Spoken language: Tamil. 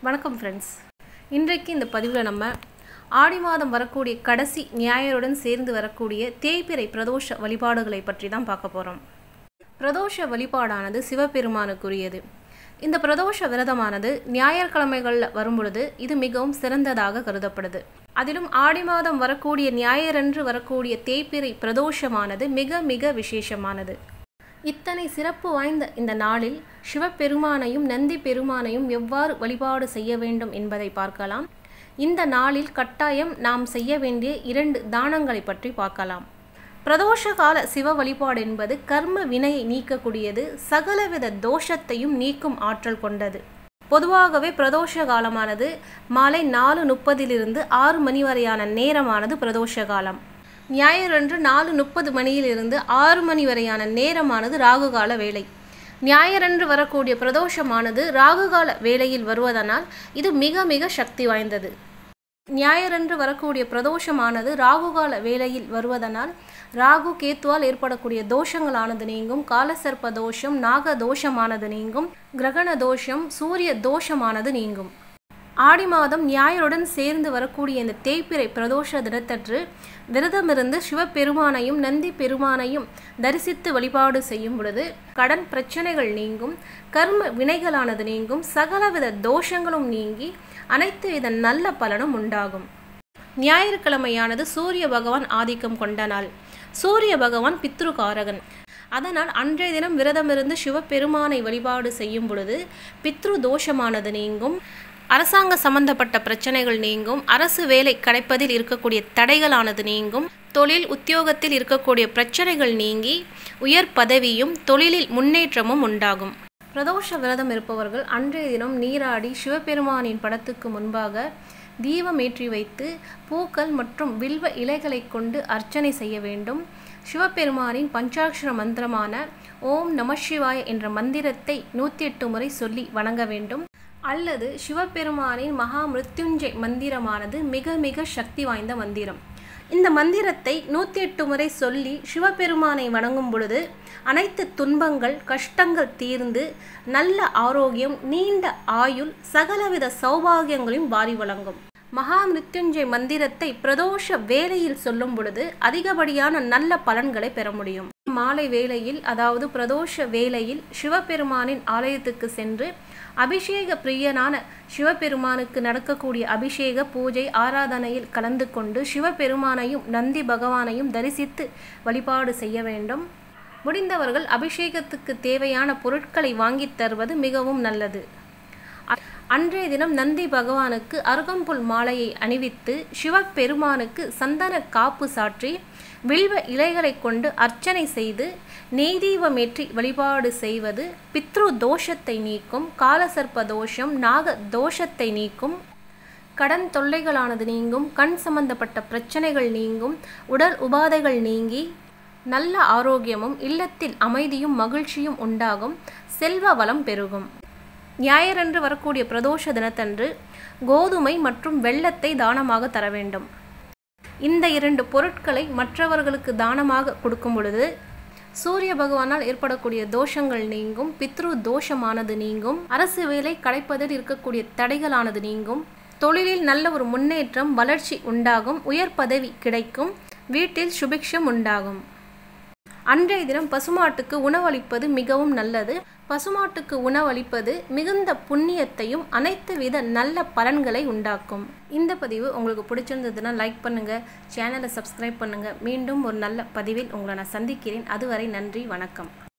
வணக்கம் ஃப்ரெண்ட்ஸ் இன்றைக்கு இந்த பதிவில் நம்ம ஆடி மாதம் வரக்கூடிய கடைசி ஞாயிறுடன் சேர்ந்து வரக்கூடிய தேய்பிறை பிரதோஷ வழிபாடுகளை பற்றி தான் பார்க்க போகிறோம் பிரதோஷ வழிபாடானது சிவபெருமானுக்குரியது இந்த பிரதோஷ விரதமானது ஞாயிற்றுக்கிழமைகளில் வரும்பொழுது இது மிகவும் சிறந்ததாக கருதப்படுது அதிலும் ஆடி மாதம் வரக்கூடிய ஞாயிறன்று வரக்கூடிய தேய்பிறை பிரதோஷமானது மிக மிக விசேஷமானது இத்தனை சிறப்பு வாய்ந்த இந்த நாளில் சிவபெருமானையும் நந்தி பெருமானையும் எவ்வாறு வழிபாடு செய்ய வேண்டும் என்பதை பார்க்கலாம் இந்த நாளில் கட்டாயம் நாம் செய்ய வேண்டிய இரண்டு தானங்களை பற்றி பார்க்கலாம் பிரதோஷ கால சிவ வழிபாடு என்பது கர்ம வினையை நீக்கக்கூடியது சகலவித தோஷத்தையும் நீக்கும் ஆற்றல் கொண்டது பொதுவாகவே பிரதோஷ காலமானது மாலை நாலு முப்பதிலிருந்து ஆறு மணி வரையான நேரமானது பிரதோஷ காலம் ஞாயிறன்று நாலு முப்பது மணியிலிருந்து ஆறு மணி வரையான நேரமானது ராகுகால வேலை ஞாயிறன்று வரக்கூடிய பிரதோஷமானது ராகுகால வேளையில் வருவதனால் இது மிக மிக சக்தி வாய்ந்தது ஞாயிறன்று வரக்கூடிய பிரதோஷமானது ராகுகால வேளையில் வருவதனால் ராகு கேத்துவால் ஏற்படக்கூடிய தோஷங்களானது நீங்கும் காலசர்ப்ப தோஷம் நாக தோஷமானது நீங்கும் கிரகண தோஷம் சூரிய தோஷமானது நீங்கும் ஆடி மாதம் ஞாயிறுடன் சேர்ந்து வரக்கூடிய இந்த தேய்பிறை பிரதோஷ தினத்தன்று விரதமிருந்து சிவபெருமானையும் நந்தி பெருமானையும் தரிசித்து வழிபாடு செய்யும் பொழுது கடன் பிரச்சனைகள் நீங்கும் கர்ம வினைகளானது நீங்கும் சகலவித தோஷங்களும் நீங்கி அனைத்து வித நல்ல பலனும் உண்டாகும் ஞாயிற்றுக்கிழமையானது சூரிய பகவான் ஆதிக்கம் கொண்ட நாள் சூரிய பகவான் பித்ருகாரகன் அதனால் அன்றைய தினம் விரதமிருந்து சிவபெருமானை வழிபாடு செய்யும் பொழுது பித்ரு தோஷமானது நீங்கும் அரசாங்க சம்பந்தப்பட்ட பிரச்சனைகள் நீங்கும் அரசு வேலை கிடைப்பதில் இருக்கக்கூடிய தடைகளானது நீங்கும் தொழில் உத்தியோகத்தில் இருக்கக்கூடிய பிரச்சனைகள் நீங்கி உயர் பதவியும் தொழிலில் முன்னேற்றமும் உண்டாகும் பிரதோஷ விரதம் இருப்பவர்கள் அன்றைய தினம் நீராடி சிவபெருமானின் படத்துக்கு முன்பாக தீபம் ஏற்றி வைத்து பூக்கள் மற்றும் வில்வ இலைகளை கொண்டு அர்ச்சனை செய்ய வேண்டும் சிவபெருமானின் பஞ்சாட்சர மந்திரமான ஓம் நம சிவாய என்ற மந்திரத்தை நூற்றி எட்டு முறை சொல்லி வணங்க வேண்டும் அல்லது சிவபெருமானின் மகா மிருத்யுஞ்சய் மந்திரமானது மிக மிக சக்தி வாய்ந்த மந்திரம் இந்த மந்திரத்தை நூற்றி எட்டு முறை சொல்லி சிவபெருமானை வணங்கும் பொழுது அனைத்து துன்பங்கள் கஷ்டங்கள் தீர்ந்து நல்ல ஆரோக்கியம் நீண்ட ஆயுள் சகலவித சௌபாகியங்களையும் வாரி வழங்கும் மகா மிருத்யுஞ்சய் மந்திரத்தை பிரதோஷ வேளையில் சொல்லும் பொழுது அதிகப்படியான நல்ல பலன்களை பெற முடியும் மாலை வேளையில் அதாவது பிரதோஷ வேளையில் சிவபெருமானின் ஆலயத்துக்கு சென்று அபிஷேக பிரியனான சிவபெருமானுக்கு நடக்கக்கூடிய அபிஷேக பூஜை ஆராதனையில் கலந்து கொண்டு சிவபெருமானையும் நந்தி பகவானையும் தரிசித்து வழிபாடு செய்ய வேண்டும் முடிந்தவர்கள் அபிஷேகத்துக்கு தேவையான பொருட்களை வாங்கித் தருவது மிகவும் நல்லது அன்றைய தினம் நந்தி பகவானுக்கு அருகம்புல் மாலையை அணிவித்து சிவபெருமானுக்கு சந்தன காப்பு சாற்றி வில்வ இலைகளை கொண்டு அர்ச்சனை செய்து நெய்தீபமேற்றி வழிபாடு செய்வது பித்ரு தோஷத்தை நீக்கும் காலசர்ப்ப தோஷம் நாக தோஷத்தை நீக்கும் கடன் தொல்லைகளானது நீங்கும் கண் சம்பந்தப்பட்ட பிரச்சனைகள் நீங்கும் உடல் உபாதைகள் நீங்கி நல்ல ஆரோக்கியமும் இல்லத்தில் அமைதியும் மகிழ்ச்சியும் உண்டாகும் செல்வ வளம் பெருகும் ஞாயிறன்று வரக்கூடிய பிரதோஷ தினத்தன்று கோதுமை மற்றும் வெள்ளத்தை தானமாக தர வேண்டும் இந்த இரண்டு பொருட்களை மற்றவர்களுக்கு தானமாக கொடுக்கும் பொழுது சூரிய பகவானால் ஏற்படக்கூடிய தோஷங்கள் நீங்கும் பித்ரு தோஷமானது நீங்கும் அரசு வேலை கிடைப்பதில் இருக்கக்கூடிய தடைகளானது நீங்கும் தொழிலில் நல்ல ஒரு முன்னேற்றம் வளர்ச்சி உண்டாகும் உயர் பதவி கிடைக்கும் வீட்டில் சுபிக்ஷம் உண்டாகும் அன்றைய தினம் பசுமாட்டுக்கு உணவளிப்பது மிகவும் நல்லது பசுமாட்டுக்கு உணவளிப்பது மிகுந்த புண்ணியத்தையும் அனைத்து வித நல்ல பலன்களை உண்டாக்கும் இந்த பதிவு உங்களுக்கு பிடிச்சிருந்ததுன்னா லைக் பண்ணுங்கள் சேனலை சப்ஸ்கிரைப் பண்ணுங்கள் மீண்டும் ஒரு நல்ல பதிவில் உங்களை நான் சந்திக்கிறேன் அதுவரை நன்றி வணக்கம்